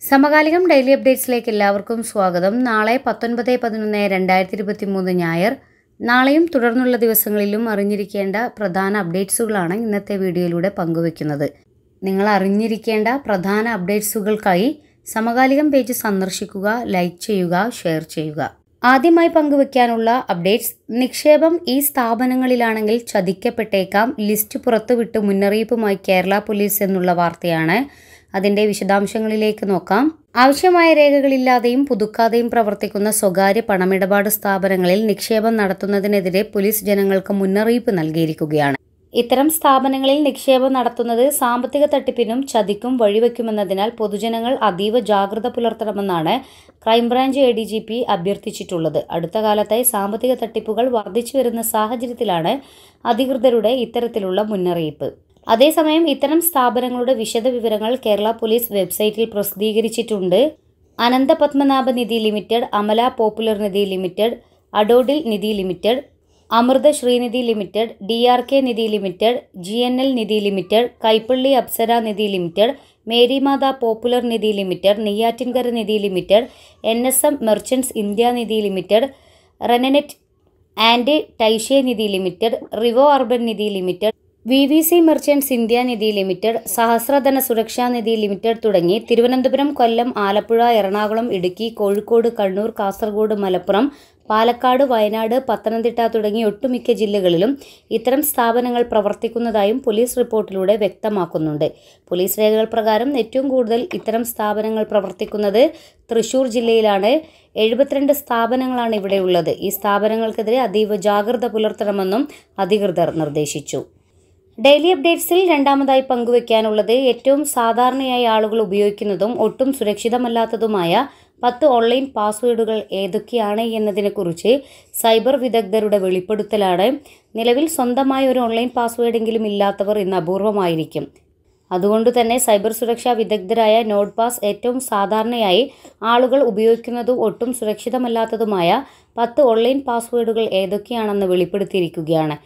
സമകാലികം ഡെയിലി അപ്ഡേറ്റ്സിലേക്ക് എല്ലാവർക്കും സ്വാഗതം നാളെ പത്തൊൻപത് പതിനൊന്ന് രണ്ടായിരത്തി ഇരുപത്തി മൂന്ന് ഞായർ നാളെയും തുടർന്നുള്ള ദിവസങ്ങളിലും അറിഞ്ഞിരിക്കേണ്ട പ്രധാന അപ്ഡേറ്റ്സുകളാണ് ഇന്നത്തെ വീഡിയോയിലൂടെ പങ്കുവയ്ക്കുന്നത് നിങ്ങൾ അറിഞ്ഞിരിക്കേണ്ട പ്രധാന അപ്ഡേറ്റ്സുകൾക്കായി സമകാലികം പേജ് സന്ദർശിക്കുക ലൈക്ക് ചെയ്യുക ഷെയർ ചെയ്യുക ആദ്യമായി പങ്കുവയ്ക്കാനുള്ള അപ്ഡേറ്റ്സ് നിക്ഷേപം ഈ സ്ഥാപനങ്ങളിലാണെങ്കിൽ ചതിക്കപ്പെട്ടേക്കാം ലിസ്റ്റ് പുറത്തുവിട്ട് മുന്നറിയിപ്പുമായി കേരള പോലീസ് എന്നുള്ള വാർത്തയാണ് അതിന്റെ വിശദാംശങ്ങളിലേക്ക് നോക്കാം ആവശ്യമായ രേഖകളില്ലാതെയും പുതുക്കാതെയും പ്രവർത്തിക്കുന്ന സ്വകാര്യ പണമിടപാട് സ്ഥാപനങ്ങളിൽ നിക്ഷേപം നടത്തുന്നതിനെതിരെ പോലീസ് ജനങ്ങൾക്ക് മുന്നറിയിപ്പ് നൽകിയിരിക്കുകയാണ് ഇത്തരം സ്ഥാപനങ്ങളിൽ നിക്ഷേപം നടത്തുന്നത് സാമ്പത്തിക തട്ടിപ്പിനും ചതിക്കും വഴിവെക്കുമെന്നതിനാൽ പൊതുജനങ്ങൾ അതീവ ജാഗ്രത പുലർത്തണമെന്നാണ് crime branch A D G P അഭ്യർത്ഥിച്ചിട്ടുള്ളത് അടുത്ത കാലത്തായി സാമ്പത്തിക തട്ടിപ്പുകൾ വർദ്ധിച്ചു വരുന്ന സാഹചര്യത്തിലാണ് അധികൃതരുടെ ഇത്തരത്തിലുള്ള മുന്നറിയിപ്പ് അതേസമയം ഇത്തരം സ്ഥാപനങ്ങളുടെ വിശദവിവരങ്ങൾ കേരള പോലീസ് വെബ്സൈറ്റിൽ പ്രസിദ്ധീകരിച്ചിട്ടുണ്ട് Anantha Padmanabha Nidhi limited Amala popular Nidhi limited അഡോഡിൽ Nidhi limited Amrutha Sreenidhi limited D R K Nidhi limited G N L Nidhi limited Kaippally Apsara Nidhi limited Marymatha popular Nidhi limited Neyyattinkara Nidhi limited N S M merchants India Nidhi limited റെനനെറ്റ് ആൻഡ് ടൈഷേ നിധി ലിമിറ്റഡ് റിവോ urban Nidhi limited V V C merchants India Nidhi limited Sahasradhana Suraksha Nidhi limited തുടങ്ങി തിരുവനന്തപുരം കൊല്ലം ആലപ്പുഴ എറണാകുളം ഇടുക്കി കോഴിക്കോട് കണ്ണൂർ കാസർഗോഡ് മലപ്പുറം പാലക്കാട് വയനാട് പത്തനംതിട്ട തുടങ്ങി ഒട്ടുമിക്ക ജില്ലകളിലും ഇത്തരം സ്ഥാപനങ്ങൾ പ്രവർത്തിക്കുന്നതായും police റിപ്പോർട്ടിലൂടെ വ്യക്തമാക്കുന്നുണ്ട് പോലീസ് രേഖകൾ പ്രകാരം ഏറ്റവും കൂടുതൽ ഇത്തരം സ്ഥാപനങ്ങൾ പ്രവർത്തിക്കുന്നത് തൃശൂർ ജില്ലയിലാണ് എഴുപത്തിരണ്ട് സ്ഥാപനങ്ങളാണ് ഇവിടെയുള്ളത് ഈ സ്ഥാപനങ്ങൾക്കെതിരെ അതീവ ജാഗ്രത പുലർത്തണമെന്നും അധികൃതർ നിർദ്ദേശിച്ചു ഡെയിലി അപ്ഡേറ്റ്സിൽ രണ്ടാമതായി പങ്കുവയ്ക്കാനുള്ളത് ഏറ്റവും സാധാരണയായി ആളുകൾ ഉപയോഗിക്കുന്നതും ഒട്ടും സുരക്ഷിതമല്ലാത്തതുമായ പത്ത് ഓൺലൈൻ പാസ്വേഡുകൾ ഏതൊക്കെയാണ് എന്നതിനെക്കുറിച്ച് സൈബർ വിദഗ്ധരുടെ വെളിപ്പെടുത്തലാണ് നിലവിൽ സ്വന്തമായ ഒരു ഓൺലൈൻ പാസ്വേഡെങ്കിലും ഇല്ലാത്തവർ ഇന്ന് അപൂർവമായിരിക്കും അതുകൊണ്ട് തന്നെ സൈബർ സുരക്ഷാ വിദഗ്ധരായ നോഡ് പാസ് ഏറ്റവും സാധാരണയായി ആളുകൾ ഉപയോഗിക്കുന്നതും ഒട്ടും സുരക്ഷിതമല്ലാത്തതുമായ പത്ത് ഓൺലൈൻ പാസ്വേഡുകൾ ഏതൊക്കെയാണെന്ന് വെളിപ്പെടുത്തിയിരിക്കുകയാണ്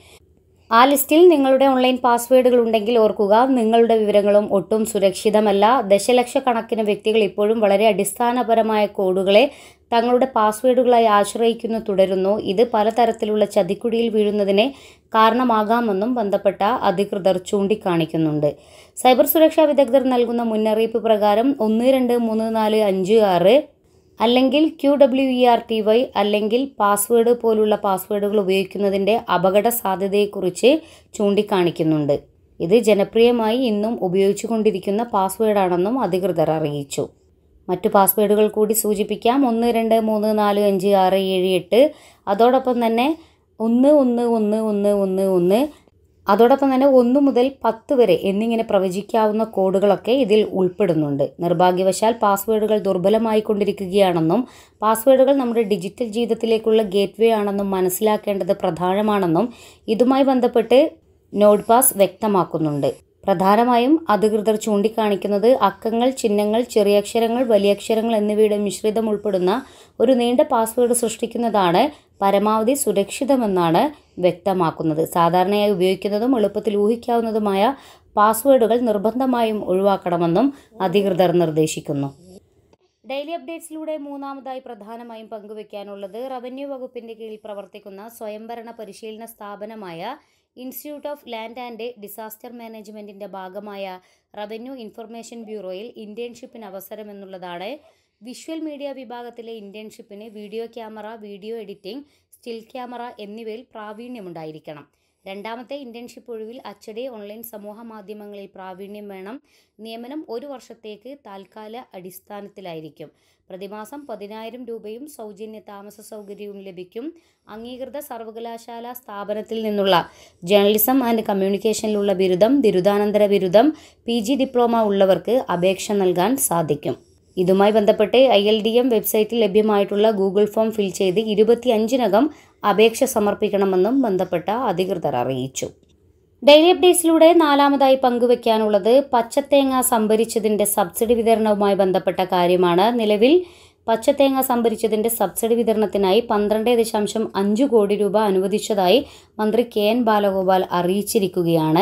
ആ ലിസ്റ്റിൽ നിങ്ങളുടെ ഓൺലൈൻ പാസ്വേഡുകൾ ഉണ്ടെങ്കിൽ ഓർക്കുക നിങ്ങളുടെ വിവരങ്ങളും ഒട്ടും സുരക്ഷിതമല്ല ദശലക്ഷക്കണക്കിന് വ്യക്തികൾ ഇപ്പോഴും വളരെ അടിസ്ഥാനപരമായ കോഡുകളെ തങ്ങളുടെ പാസ്വേഡുകളായി ആശ്രയിക്കുന്നു തുടരുന്നു ഇത് പലതരത്തിലുള്ള ചതിക്കുഴിയിൽ വീഴുന്നതിന് കാരണമാകാമെന്നും ബന്ധപ്പെട്ട അധികൃതർ ചൂണ്ടിക്കാണിക്കുന്നുണ്ട് സൈബർ സുരക്ഷാ വിദഗ്ധർ നൽകുന്ന മുന്നറിയിപ്പ് പ്രകാരം ഒന്ന് രണ്ട് മൂന്ന് നാല് അഞ്ച് ആറ് അല്ലെങ്കിൽ Q W E R T Y അല്ലെങ്കിൽ പാസ്വേഡ് പോലുള്ള പാസ്വേഡുകൾ ഉപയോഗിക്കുന്നതിൻ്റെ അപകട സാധ്യതയെക്കുറിച്ച് ചൂണ്ടിക്കാണിക്കുന്നുണ്ട് ഇത് ജനപ്രിയമായി ഇന്നും ഉപയോഗിച്ചുകൊണ്ടിരിക്കുന്ന പാസ്വേഡാണെന്നും അധികൃതർ അറിയിച്ചു മറ്റു പാസ്വേഡുകൾ കൂടി സൂചിപ്പിക്കാം ഒന്ന് രണ്ട് മൂന്ന് നാല് അഞ്ച് ആറ് ഏഴ് എട്ട് അതോടൊപ്പം തന്നെ ഒന്ന് ഒന്ന് ഒന്ന് ഒന്ന് ഒന്ന് ഒന്ന് അതോടൊപ്പം തന്നെ ഒന്ന് മുതൽ പത്ത് വരെ എന്നിങ്ങനെ പ്രവചിക്കാവുന്ന കോഡുകളൊക്കെ ഇതിൽ ഉൾപ്പെടുന്നുണ്ട് നിർഭാഗ്യവശാൽ പാസ്വേഡുകൾ ദുർബലമായിക്കൊണ്ടിരിക്കുകയാണെന്നും പാസ്വേഡുകൾ നമ്മുടെ ഡിജിറ്റൽ ജീവിതത്തിലേക്കുള്ള ഗേറ്റ്വേ ആണെന്നും മനസ്സിലാക്കേണ്ടത് പ്രധാനമാണെന്നും ഇതുമായി ബന്ധപ്പെട്ട് നോഡ് പാസ് വ്യക്തമാക്കുന്നുണ്ട് പ്രധാനമായും അധികൃതർ ചൂണ്ടിക്കാണിക്കുന്നത് അക്കങ്ങൾ ചിഹ്നങ്ങൾ ചെറിയക്ഷരങ്ങൾ വലിയക്ഷരങ്ങൾ എന്നിവയുടെ മിശ്രിതം ഉൾപ്പെടുന്ന ഒരു നീണ്ട പാസ്വേഡ് സൃഷ്ടിക്കുന്നതാണ് പരമാവധി സുരക്ഷിതമെന്നാണ് വ്യക്തമാക്കുന്നത് സാധാരണയായി ഉപയോഗിക്കുന്നതും എളുപ്പത്തിൽ ഊഹിക്കാവുന്നതുമായ പാസ്വേഡുകൾ നിർബന്ധമായും ഒഴിവാക്കണമെന്നും അധികൃതർ നിർദ്ദേശിക്കുന്നു ഡെയിലി അപ്ഡേറ്റ്സിലൂടെ മൂന്നാമതായി പ്രധാനമായും പങ്കുവയ്ക്കാനുള്ളത് റവന്യൂ വകുപ്പിന്റെ കീഴിൽ പ്രവർത്തിക്കുന്ന സ്വയംഭരണ പരിശീലന സ്ഥാപനമായ institute of land and disaster മാനേജ്മെന്റിന്റെ ഭാഗമായ റവന്യൂ ഇൻഫർമേഷൻ ബ്യൂറോയിൽ ഇന്റേൺഷിപ്പിന് അവസരമെന്നുള്ളതാണ് വിഷ്വൽ മീഡിയ വിഭാഗത്തിലെ ഇന്റേൺഷിപ്പിന് video camera video editing still camera എന്നിവയിൽ പ്രാവീണ്യമുണ്ടായിരിക്കണം രണ്ടാമത്തെ ഇന്റേൺഷിപ്പ് ഒഴിവിൽ അച്ചടി ഓൺലൈൻ സമൂഹ മാധ്യമങ്ങളിൽ പ്രാവീണ്യം വേണം നിയമനം ഒരു വർഷത്തേക്ക് താൽക്കാല അടിസ്ഥാനത്തിലായിരിക്കും പ്രതിമാസം പതിനായിരം രൂപയും സൗജന്യ താമസ സൗകര്യവും ലഭിക്കും അംഗീകൃത സർവകലാശാല സ്ഥാപനത്തിൽ നിന്നുള്ള ജേർണലിസം ആൻഡ് കമ്മ്യൂണിക്കേഷനിലുള്ള ബിരുദം ബിരുദാനന്തര ബിരുദം പി ജി ഡിപ്ലോമ ഉള്ളവർക്ക് അപേക്ഷ നൽകാൻ സാധിക്കും ഇതുമായി ബന്ധപ്പെട്ട് ഐ എൽ ഡി എം വെബ്സൈറ്റിൽ ലഭ്യമായിട്ടുള്ള ഗൂഗിൾ ഫോം ഫിൽ ചെയ്ത് ഇരുപത്തി അഞ്ചിനകം അപേക്ഷ സമർപ്പിക്കണമെന്നും ബന്ധപ്പെട്ട അധികൃതർ അറിയിച്ചു ഡെയിലി അപ്ഡേറ്റ്സിലൂടെ നാലാമതായി പങ്കുവയ്ക്കാനുള്ളത് പച്ചത്തേങ്ങ സംഭരിച്ചതിൻ്റെ സബ്സിഡി വിതരണവുമായി ബന്ധപ്പെട്ട കാര്യമാണ് നിലവിൽ പച്ചത്തേങ്ങ സംഭരിച്ചതിൻ്റെ സബ്സിഡി വിതരണത്തിനായി പന്ത്രണ്ട് ദശാംശം അഞ്ച് കോടി രൂപ അനുവദിച്ചതായി മന്ത്രി കെ എൻ ബാലഗോപാൽ അറിയിച്ചിരിക്കുകയാണ്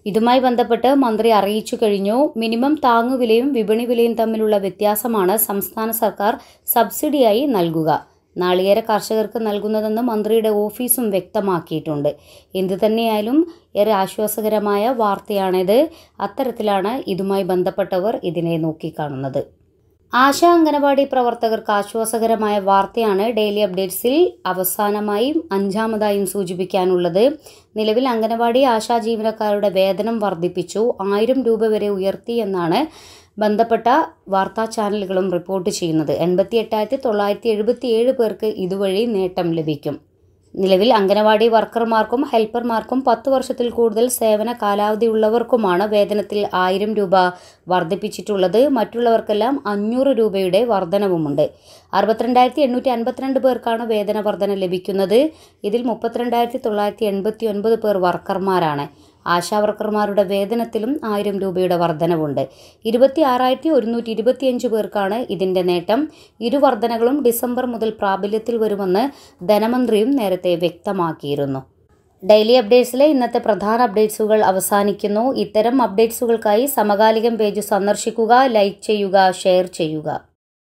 ഇതുമായി ബന്ധപ്പെട്ട് മന്ത്രി അറിയിച്ചു കഴിഞ്ഞു മിനിമം താങ്ങുവിലയും വിപണി വിലയും തമ്മിലുള്ള വ്യത്യാസമാണ് സംസ്ഥാന സർക്കാർ സബ്സിഡിയായി നൽകുക നാളികേര കർഷകർക്ക് നൽകുന്നതെന്ന് മന്ത്രിയുടെ ഓഫീസും വ്യക്തമാക്കിയിട്ടുണ്ട് എന്തു തന്നെയായാലും ഏറെ ആശ്വാസകരമായ വാർത്തയാണിത് അത്തരത്തിലാണ് ഇതുമായി ബന്ധപ്പെട്ടവർ ഇതിനെ നോക്കിക്കാണുന്നത് ആശാ അംഗനവാടി പ്രവർത്തകർക്ക് ആശ്വാസകരമായ വാർത്തയാണ് ഡെയിലി അപ്ഡേറ്റ്സിൽ അവസാനമായും അഞ്ചാമതായും സൂചിപ്പിക്കാനുള്ളത് നിലവിൽ അംഗനവാടി ആശാ ജീവനക്കാരുടെ വേതനം വർദ്ധിപ്പിച്ചു ആയിരം രൂപ വരെ ഉയർത്തി എന്നാണ് ബന്ധപ്പെട്ട വാർത്താ ചാനലുകളും റിപ്പോർട്ട് ചെയ്യുന്നത് എൺപത്തി എട്ടായിരത്തി തൊള്ളായിരത്തി എഴുപത്തി ഏഴ് പേർക്ക് ഇതുവഴി നേട്ടം ലഭിക്കും നിലവിൽ അംഗനവാടി വർക്കർമാർക്കും ഹെൽപ്പർമാർക്കും പത്ത് വർഷത്തിൽ കൂടുതൽ സേവന കാലാവധിയുള്ളവർക്കുമാണ് വേതനത്തിൽ ആയിരം രൂപ വർദ്ധിപ്പിച്ചിട്ടുള്ളത് മറ്റുള്ളവർക്കെല്ലാം അഞ്ഞൂറ് രൂപയുടെ വർധനവുമുണ്ട് അറുപത്തിരണ്ടായിരത്തി എണ്ണൂറ്റി അൻപത്തിരണ്ട് പേർക്കാണ് വേതന വർധന ലഭിക്കുന്നത് ഇതിൽ മുപ്പത്തിരണ്ടായിരത്തി തൊള്ളായിരത്തി എൺപത്തി ഒൻപത് പേർ വർക്കർമാരാണ് ആശാവർക്കർമാരുടെ വേതനത്തിലും ആയിരം രൂപയുടെ വർധനവുണ്ട് ഇരുപത്തി ആറായിരത്തി ഒരുന്നൂറ്റി ഇരുപത്തിയഞ്ച് പേർക്കാണ് ഇതിൻ്റെ നേട്ടം ഇരു വർധനകളും ഡിസംബർ മുതൽ പ്രാബല്യത്തിൽ വരുമെന്ന് ധനമന്ത്രിയും നേരത്തെ വ്യക്തമാക്കിയിരുന്നു ഡെയിലി അപ്ഡേറ്റ്സിലെ ഇന്നത്തെ പ്രധാന അപ്ഡേറ്റ്സുകൾ അവസാനിക്കുന്നു ഇത്തരം അപ്ഡേറ്റ്സുകൾക്കായി സമകാലികം പേജ് സന്ദർശിക്കുക ലൈക്ക് ചെയ്യുക ഷെയർ ചെയ്യുക